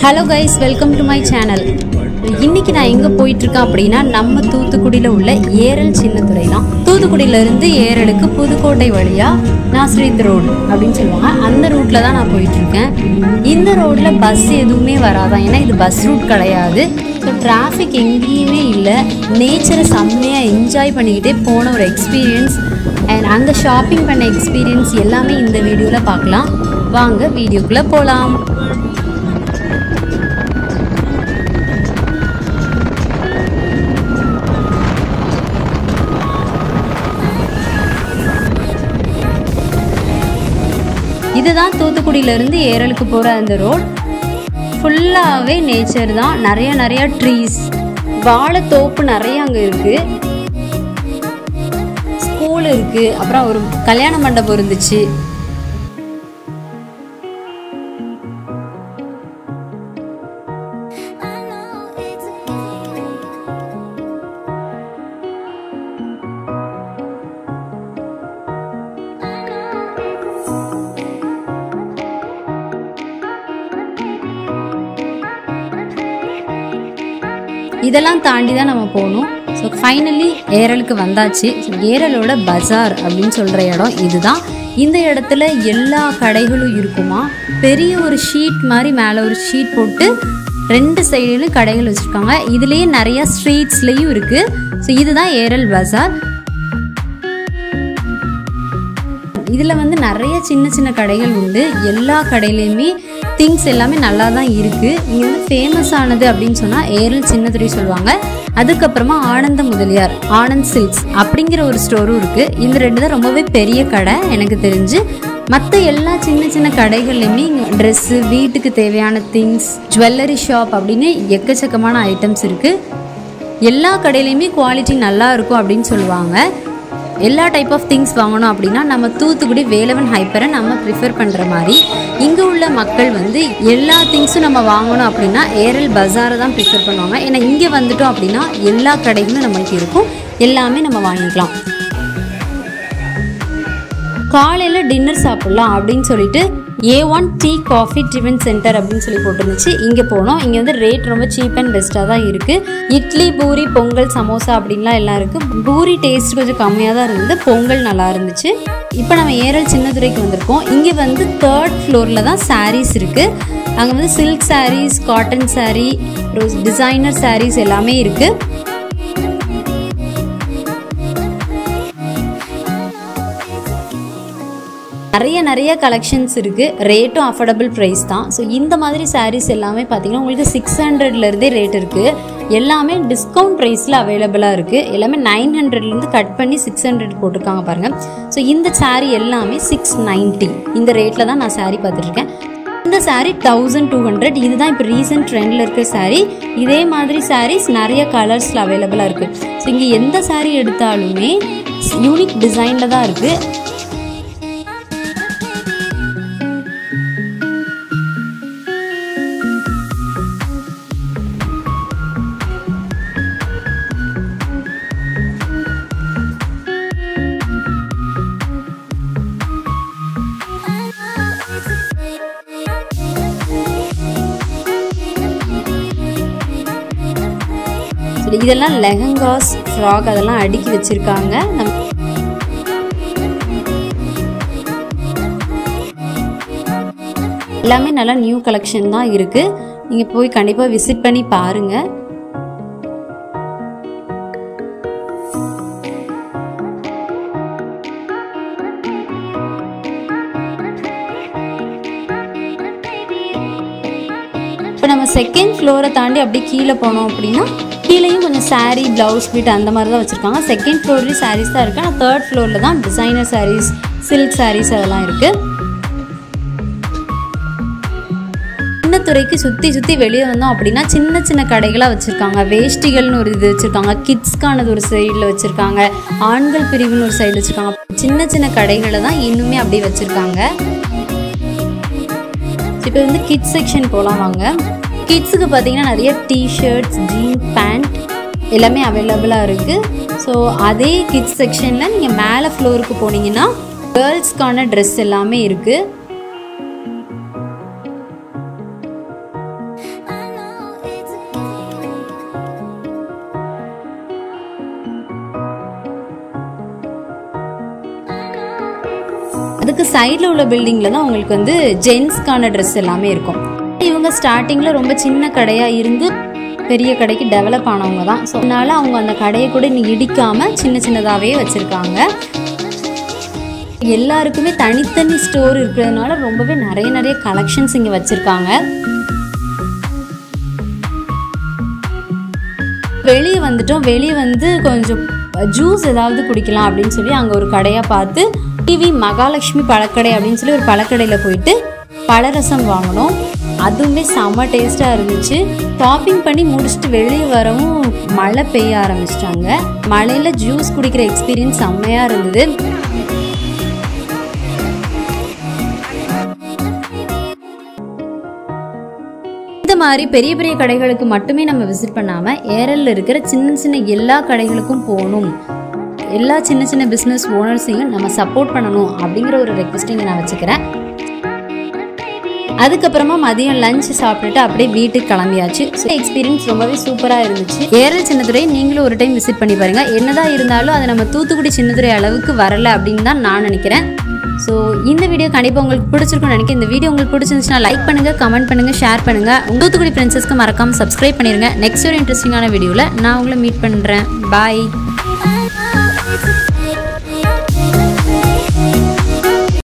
hello guys welcome to my channel இன்னைக்கு நான் எங்கே போயிட்டுருக்கேன் அப்படின்னா நம்ம தூத்துக்குடியில் உள்ள ஏரல் சின்னத்துறை தான் தூத்துக்குடியிலேருந்து ஏரலுக்கு புதுக்கோட்டை வழியாக நாஸ்ரீத் ரோடு அப்படின்னு சொல்லுவாங்க அந்த ரூட்டில் தான் நான் போயிட்டுருக்கேன் இந்த ரோட்டில் பஸ் எதுவுமே வராதான் ஏன்னா இது பஸ் ரூட் கிடையாது ஸோ டிராஃபிக் எங்கேயுமே இல்லை நேச்சரை செம்மையாக என்ஜாய் பண்ணிக்கிட்டே போன ஒரு எக்ஸ்பீரியன்ஸ் அண்ட் அங்கே ஷாப்பிங் பண்ண எக்ஸ்பீரியன்ஸ் எல்லாமே இந்த வீடியோவில் பார்க்கலாம் வாங்க வீடியோக்குள்ளே போகலாம் இதுதான் தூத்துக்குடியிலேருந்து ஏரலுக்கு போகிற அந்த ரோட் ஃபுல்லாகவே நேச்சர் தான் நிறைய நிறைய ட்ரீஸ் வாழைத்தோப்பு நிறைய அங்கே இருக்குது ஸ்கூல் இருக்குது அப்புறம் ஒரு கல்யாண மண்டபம் இருந்துச்சு இதெல்லாம் தாண்டி தான் நம்ம போகணும் ஸோ ஃபைனலி ஏரலுக்கு வந்தாச்சு ஸோ ஏரலோட பஜார் அப்படின்னு சொல்கிற இடம் இதுதான் இந்த இடத்துல எல்லா கடைகளும் இருக்குமா பெரிய ஒரு ஷீட் மாதிரி மேலே ஒரு ஷீட் போட்டு ரெண்டு சைடுலையும் கடைகள் வச்சுருக்காங்க இதுலேயே நிறைய ஸ்ட்ரீட்ஸ்லேயும் இருக்குது ஸோ இதுதான் ஏரல் பஜார் இதில் வந்து நிறைய சின்ன சின்ன கடைகள் உண்டு எல்லா கடையிலையுமே திங்ஸ் எல்லாமே நல்லா தான் இருக்குது இங்கே வந்து ஃபேமஸ் ஆனது அப்படின்னு சொன்னால் ஏரல் சின்னதுரை சொல்லுவாங்க அதுக்கப்புறமா ஆனந்த முதலியார் ஆனந்த் சில்க்ஸ் அப்படிங்கிற ஒரு ஸ்டோரும் இருக்குது இந்த ரெண்டு தான் ரொம்பவே பெரிய கடை எனக்கு தெரிஞ்சு மற்ற எல்லா சின்ன சின்ன கடைகள்லையுமே இங்கே ட்ரெஸ்ஸு வீட்டுக்கு தேவையான திங்ஸ் ஜுவல்லரி ஷாப் அப்படின்னு எக்கச்சக்கமான ஐட்டம்ஸ் இருக்குது எல்லா கடையிலையுமே குவாலிட்டி நல்லா இருக்கும் அப்படின்னு சொல்லுவாங்க எல்லா டைப் ஆஃப் திங்ஸ் வாங்கணும் அப்படின்னா நம்ம தூத்துக்குடி வேலவன் ஹைப்பரை நம்ம ப்ரிஃபர் பண்ணுற மாதிரி இங்கே உள்ள மக்கள் வந்து எல்லா திங்ஸும் நம்ம வாங்கணும் அப்படின்னா ஏரல் பஜாரை தான் ப்ரிஃபர் பண்ணுவாங்க ஏன்னா இங்கே வந்துட்டோம் அப்படின்னா எல்லா கடைகளும் நம்மளுக்கு இருக்கும் எல்லாமே நம்ம வாங்கிக்கலாம் காலையில் டின்னர் சாப்பிட்லாம் அப்படின்னு சொல்லிட்டு A one tea coffee tiffin centre அப்படின்னு சொல்லி போட்டுருந்துச்சு இங்கே போனோம் இங்கே வந்து ரேட் ரொம்ப சீப் அண்ட் பெஸ்ட்டாக தான் இருக்குது இட்லி பூரி பொங்கல் சமோசா அப்படின்லாம் எல்லாம் இருக்குது பூரி டேஸ்ட் கொஞ்சம் கம்மியாக தான் இருந்தது பொங்கல் நல்லா இருந்துச்சு இப்போ நம்ம ஏரல் சின்னதுரைக்கு வந்திருக்கோம் இங்கே வந்து தேர்ட் ஃப்ளோரில் தான் சாரீஸ் இருக்குது அங்கே வந்து silk saris cotton sari designer saris எல்லாமே இருக்குது நிறைய நிறைய கலெக்ஷன்ஸ் இருக்குது ரேட்டும் அஃபோர்டபுள் ப்ரைஸ் தான் ஸோ இந்த மாதிரி சாரீஸ் எல்லாமே பார்த்தீங்கன்னா உங்களுக்கு சிக்ஸ் ஹண்ட்ரட்லேருந்தே ரேட் இருக்குது எல்லாமே டிஸ்கவுண்ட் ப்ரைஸில் அவைலபிளாக இருக்குது எல்லாமே நைன் ஹண்ட்ரட்லேருந்து கட் பண்ணி சிக்ஸ் ஹண்ட்ரட் போட்டிருக்காங்க பாருங்கள் ஸோ இந்த saree எல்லாமே சிக்ஸ் நைன்ட்டி இந்த ரேட்டில் தான் நான் saree பார்த்துட்ருக்கேன் இந்த saree தௌசண்ட் டூ ஹண்ட்ரட் இதுதான் இப்போ ரீசெண்ட் ட்ரெண்டில் இருக்கிற saree இதே மாதிரி sarees நிறைய கலர்ஸில் அவைலபிளாக இருக்குது ஸோ இங்கே எந்த saree எடுத்தாலுமே யூனிக் டிசைனில் தான் இருக்குது சரி இதெல்லாம் லெஹங்காஸ் ஃப்ராக் அதெல்லாம் அடுக்கி வச்சிருக்காங்க நம்ம எல்லாமே நல்லா நியூ கலெக்ஷன் தான் இருக்கு நீங்க போய் கண்டிப்பா விசிட் பண்ணி பாருங்க இப்போ நம்ம செகண்ட் ஃப்ளோரை தாண்டி அப்படியே கீழே போனோம் அப்படின்னா கீழேயும் கொஞ்சம் saree ப்ளவுஸ் பீட் அந்த மாதிரி தான் வச்சுருக்காங்க செகண்ட் ஃப்ளோர்லேயும் சாரீஸ் தான் இருக்குது ஆனால் தேர்ட் ஃப்ளோரில் தான் டிசைனர் sarees சில்க் sarees அதெல்லாம் இருக்குது சின்னத்துறைக்கு சுற்றி சுற்றி வெளியே வந்தோம் அப்படின்னா சின்ன சின்ன கடைகளாக வச்சுருக்காங்க வேஷ்டிகள்னு ஒரு இது வச்சுருக்காங்க கிட்ஸ்க்கானது ஒரு சைடில் வச்சுருக்காங்க ஆண்கள் பிரிவுன்னு ஒரு சைடு வச்சுருக்காங்க சின்ன சின்ன கடைகளை தான் இன்னுமே அப்படியே வச்சுருக்காங்க இப்போ வந்து கிட்ஸ் செக்ஷன் போகலாம் வாங்க கிட்ஸுக்கு பார்த்தீங்கன்னா நிறைய டிஷர்ட்ஸ் ஜீன் பேண்ட் எல்லாமே அவைலபிளாக இருக்குது ஸோ அதே கிட்ஸ் செக்ஷனில் நீங்கள் மேலே ஃப்ளோருக்கு போனீங்கன்னா கேர்ள்ஸ்க்கான ட்ரெஸ் எல்லாமே இருக்குது அதுக்கு சைடில் உள்ள பில்டிங்கில் தான் உங்களுக்கு வந்து ஜென்ஸ்க்கான ட்ரெஸ் எல்லாமே இருக்கும் இவங்க ஸ்டார்டிங்கில் ரொம்ப சின்ன கடையாக இருந்து பெரிய கடைக்கு டெவலப் ஆனவங்க தான் ஸோ அதனால அவங்க அந்த கடையை கூட இன்னும் இடிக்காமல் சின்ன சின்னதாகவே வச்சுருக்காங்க எல்லாருக்குமே தனித்தனி ஸ்டோர் இருக்கிறதுனால ரொம்பவே நிறைய நிறைய கலெக்ஷன்ஸ் இங்கே வச்சுருக்காங்க வெளியே வந்துட்டோம் வெளியே வந்து கொஞ்சம் ஜூஸ் ஏதாவது குடிக்கலாம் அப்படின்னு சொல்லி அங்கே ஒரு கடையாக பார்த்து டிவி மகாலட்சுமி பழக்கடை அப்படின்னு சொல்லி ஒரு பழக்கடையில் போயிட்டு பழரசம் வாங்கினோம் அதுவுமே செம்ம டேஸ்ட்டாக இருந்துச்சு டாப்பிங் பண்ணி முடிச்சுட்டு வெளியே வரவும் மழை பெய்ய ஆரம்பிச்சிட்டாங்க மழையில் ஜூஸ் குடிக்கிற எக்ஸ்பீரியன்ஸ் செம்மையாக இருந்தது இந்த மாதிரி பெரிய பெரிய கடைகளுக்கு மட்டுமே நம்ம விசிட் பண்ணாமல் ஏரலில் இருக்கிற சின்ன சின்ன எல்லா கடைகளுக்கும் போகணும் எல்லா சின்ன சின்ன பிஸ்னஸ் ஓனர்ஸையும் நம்ம சப்போர்ட் பண்ணணும் அப்படிங்கிற ஒரு ரெக்வஸ்டிங்கை நான் வச்சுக்கிறேன் அதுக்கப்புறமா மதியம் லஞ்ச் சாப்பிட்டுட்டு அப்படியே வீட்டுக்கு கிளம்பியாச்சு ஸோ எக்ஸ்பீரியன்ஸ் ரொம்பவே சூப்பராக இருந்துச்சு ஏரல் சின்னதுரை நீங்களும் ஒரு டைம் விசிட் பண்ணி பாருங்க என்னதான் இருந்தாலும் அது நம்ம தூத்துக்குடி சின்னதுரை அளவுக்கு வரல அப்படின்னு தான் நான் நினைக்கிறேன் ஸோ இந்த வீடியோ கண்டிப்பாக உங்களுக்கு பிடிச்சிருக்கும்னு நினைக்கிறேன் இந்த வீடியோ உங்களுக்கு பிடிச்சிருந்துச்சுன்னா லைக் பண்ணுங்க கமெண்ட் பண்ணுங்க ஷேர் பண்ணுங்க உங்க தூத்துக்குடி ஃப்ரெண்ட்ஸஸ்க்கு மறக்காம சப்ஸ்கிரைப் பண்ணிருங்க நெக்ஸ்ட் ஒரு இன்ட்ரெஸ்டிங்கான வீடியோவில் நான் உங்களை மீட் பண்ணுறேன் பாய்